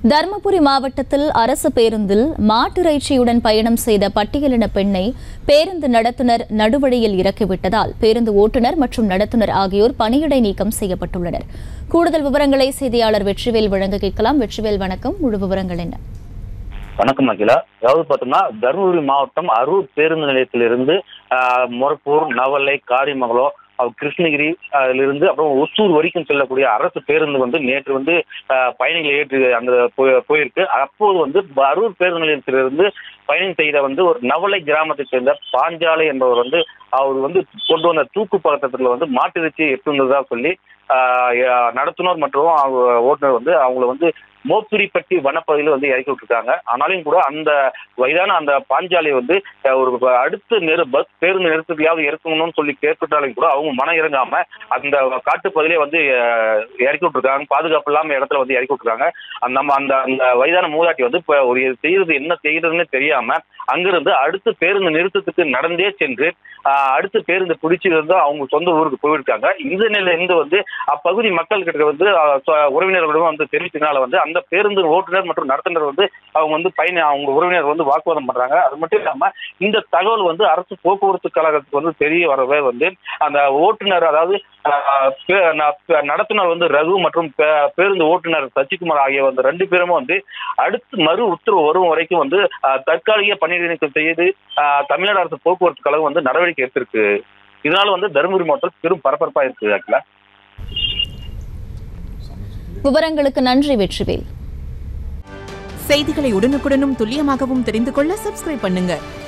தருமபுரி மாவட்டத்தில் அரசு பேருந்தில் மாட்டிறைச்சியுடன் பயணம் செய்த பட்டியலின பெண்ணை பேருந்து நடத்துனர் நடுவழியில் இறக்கிவிட்டதால் பேருந்து ஓட்டுநர் மற்றும் நடத்துனர் ஆகியோர் பணியிடை நீக்கம் செய்யப்பட்டுள்ளனர் கூடுதல் விவரங்களை செய்தியாளர் வெற்றிவேல் வழங்க கேட்கலாம் வெற்றிவேல் வணக்கம் முழு விவரங்கள் என்ன வணக்கம் அகிலா அதாவது பார்த்தோம்னா தருமபுரி மாவட்டம் அரூர் பேருந்து நிலையத்திலிருந்து ஆஹ், மொரப்பூர் நவலை காரிமங்கலம் அஹ், கிருஷ்ணகிரி அதிலிருந்து அப்புறம் ஒசூர் வரைக்கும் செல்லக்கூடிய அரசு பேருந்து வந்து நேற்று வந்து ஆஹ், பயணிகளை ஏற்று அங்க போய்- போயிருக்கு அப்போது வந்து அரூர் பேருந்து நிலையத்திலிருந்து பயணம் செய்த வந்து ஒரு நவலை கிராமத்தை சேர்ந்த பாஞ்சாலை என்பவர் வந்து அவர் வந்து கொண்டு வந்த தூக்கு பதட்டத்தில் வந்து மாட்டிறைச்சி எட்டுனதா சொல்லி ஆஹ், நடத்துனர் மற்றும் அவங்க ஓட்டுநர் வந்து அவங்கள வந்து மோப்பிரிப்பட்டி வனப்பகுதியில் வந்து இறக்கி விட்டுருக்காங்க ஆனாலும் கூட அந்த வயதான அந்த பாஞ்சாலை வந்து அஹ், ஒரு ப- அடுத்த நெரு பஸ் பேருந்து நிறுத்தத்தையாவது இறக்கணும்னு சொல்லி கேட்டுட்டாலும் கூட அவங்க மனம் இறங்காம அந்த காட்டுப்பகுதியிலே வந்து அஹ், இறக்கி விட்டுருக்காங்க பாதுகாப்பு இல்லாம இடத்துல வந்து இறக்கி விட்டுருக்காங்க அந்த நம்ம அந்த அந்த வயதான மூதாட்டி வந்து இப்ப ஒரு செய்யறது என்ன செய்யறதுன்னு தெரியாம அங்கிருந்து அடுத்த பேருந்து நிறுத்தத்துக்கு நடந்தே சென்று ஆஹ், அடுத்த பேருந்து பிடிச்சி வந்து அவங்க சொந்த ஊருக்கு போயிருக்காங்க இந்த நிலையில இருந்து வந்து அப்பகுதி மக்கள் கிட்ட வந்து ஆஹ், சொ- உறவினர்களிடம் வந்து தெரிவித்தனால வந்து அந்த பேருந்து ஓட்டுநர் மற்றும் நடத்துனர் வந்து அவங்க வந்து பயணி அவங்க உறவினர் வந்து வாக்குவாதம் பண்றாங்க அது மட்டும் இல்லாம இந்த தகவல் வந்து அரசு போக்குவரத்து கழகத்துக்கு வந்து தெரிய வரவே வந்து அந்த ஓட்டுநர் அதாவது ஆஹ், பே- ந- பே- நடத்துனர் வந்து ரகு மற்றும் பே- பேருந்து ஓட்டுநர் சசிகுமார் ஆகிய வந்து ரெண்டு பேரும் வந்து அடுத்து மறு உத்தரவு வரும் வரைக்கும் வந்து ஆஹ், தற்காலிக பணியிடை நீக்கம் செய்து ஆஹ், தமிழ்நாடு அரசு போக்குவரத்து கழகம் வந்து நடவடிக்கை எடுத்திருக்கு இதனால வந்து தருமபுரி மாவட்டம் பெரும் பரபரப்பா இருக்கு அகிலா விவரங்களுக்கு நன்றி வெற்றிவேல் செய்திகளை உடனுக்குடனும் துல்லியமாகவும் தெரிந்து கொள்ள சப்ஸ்கிரைப் பண்ணுங்க